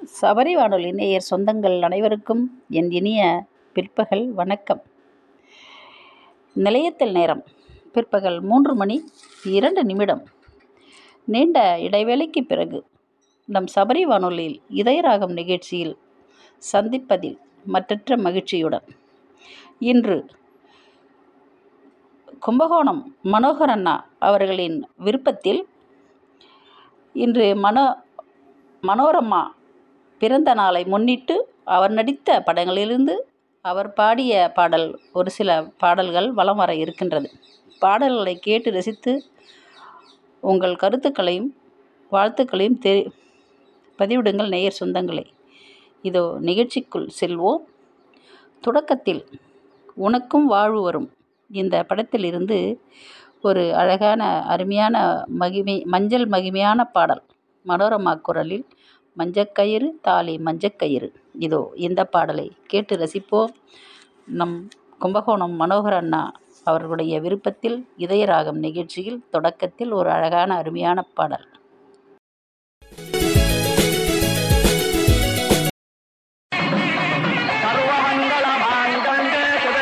சபரி வானொலி நேயர் சொந்தங்கள் அனைவருக்கும் என் இனிய பிற்பகல் வணக்கம் நிலையத்தில் நேரம் பிற்பகல் மூன்று மணி இரண்டு நிமிடம் நீண்ட இடைவேளைக்கு பிறகு நம் சபரி வானொலியில் இதயராகம் நிகழ்ச்சியில் சந்திப்பதில் மற்றற்ற மகிழ்ச்சியுடன் இன்று கும்பகோணம் மனோகர் அண்ணா அவர்களின் விருப்பத்தில் இன்று மனோ மனோரமா பிறந்த நாளை முன்னிட்டு அவர் நடித்த படங்களிலிருந்து அவர் பாடிய பாடல் ஒரு சில பாடல்கள் வலம் வர இருக்கின்றது பாடல்களை கேட்டு ரசித்து உங்கள் கருத்துக்களையும் வாழ்த்துக்களையும் தெ பதிவிடுங்கள் நேயர் சொந்தங்களே இதோ நிகழ்ச்சிக்குள் செல்வோம் தொடக்கத்தில் உனக்கும் வாழ்வு வரும் இந்த படத்திலிருந்து ஒரு அழகான அருமையான மகிமை மஞ்சள் மகிமையான பாடல் மனோரமா குரலில் மஞ்சக்கயிறு தாலி மஞ்சக்கயிறு இதோ இந்த பாடலை கேட்டு ரசிப்போம் நம் கும்பகோணம் மனோகர் அண்ணா அவர்களுடைய விருப்பத்தில் இதயராகம் நிகழ்ச்சியில் தொடக்கத்தில் ஒரு அழகான அருமையான பாடல்